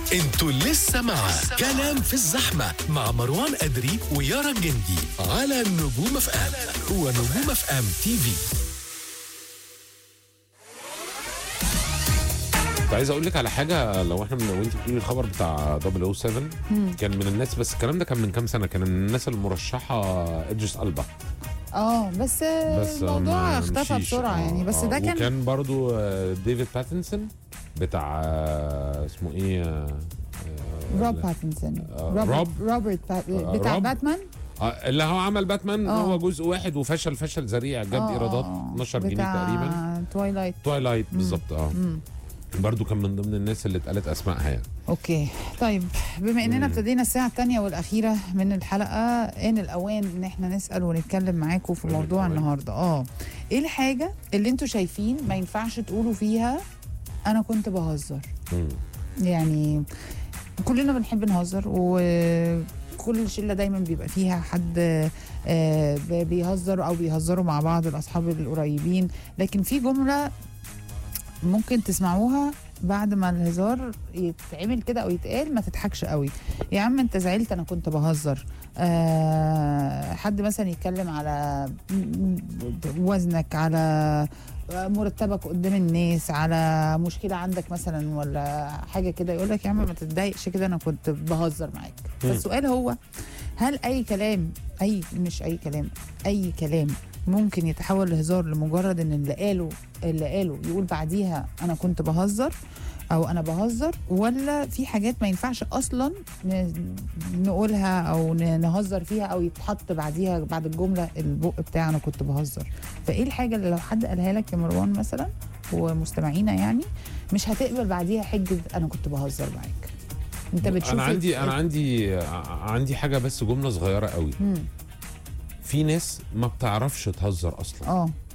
انتوا لسه مع كلام في الزحمة مع مروان أدري ويارا الجندي على نجوم اف ام ونجوم اف ام تي في كنت عايز اقول لك على حاجه لو احنا من لو انت بتقولي الخبر بتاع 007 كان من الناس بس الكلام ده كان من كام سنه كان من الناس المرشحه ادريس البا اه بس, بس الموضوع ما اختفى مشيش. بسرعه آه، يعني بس آه. ده كان وكان برضو آه، ديفيد باتنسون بتاع آه، اسمه ايه آه، آه، روب باتنسون آه، روبرت روب؟ روبرت بات- آه، بتاع روب؟ باتمان آه، اللي هو عمل باتمان آه. هو جزء واحد وفشل فشل ذريع جاب آه، ايرادات آه، 12 جنيه بتاع تقريبا توايلايت توايلايت بالظبط اه برضو كان من ضمن الناس اللي اتقالت اسمائها يعني اوكي طيب بما اننا ابتدينا الساعه الثانيه والاخيره من الحلقه ان الاوان ان احنا نسال ونتكلم معاكم في إن موضوع الأوان. النهارده اه ايه الحاجه اللي انتوا شايفين ما ينفعش تقولوا فيها انا كنت بهزر مم. يعني كلنا بنحب نهزر وكل شله دايما بيبقى فيها حد آه، ب- بيهزر او بيهزروا مع بعض الاصحاب القريبين لكن في جمله ممكن تسمعوها بعد ما الهزار يتعمل كده او يتقال ما تضحكش قوي يا عم انت زعلت انا كنت بهزر آه حد مثلا يتكلم على وزنك على مرتبك قدام الناس على مشكله عندك مثلا ولا حاجه كده يقول لك يا عم ما تتضايقش كده انا كنت بهزر معاك مم. فالسؤال هو هل اي كلام اي مش اي كلام اي كلام ممكن يتحول لهزار لمجرد ان اللي قاله اللي قاله يقول بعديها انا كنت بهزر او انا بهزر ولا في حاجات ما ينفعش اصلا ن- نقولها او ن- نهزر فيها او يتحط بعديها بعد الجمله البق بتاع انا كنت بهزر فايه الحاجه اللي لو حد قالها لك يا مروان مثلا ومستمعينا يعني مش هتقبل بعديها حجه انا كنت بهزر معاك انت بتشوف انا عندي ال- انا عندي ع- عندي حاجه بس جمله صغيره قوي مم. في ناس ما بتعرفش تهزر اصلا اه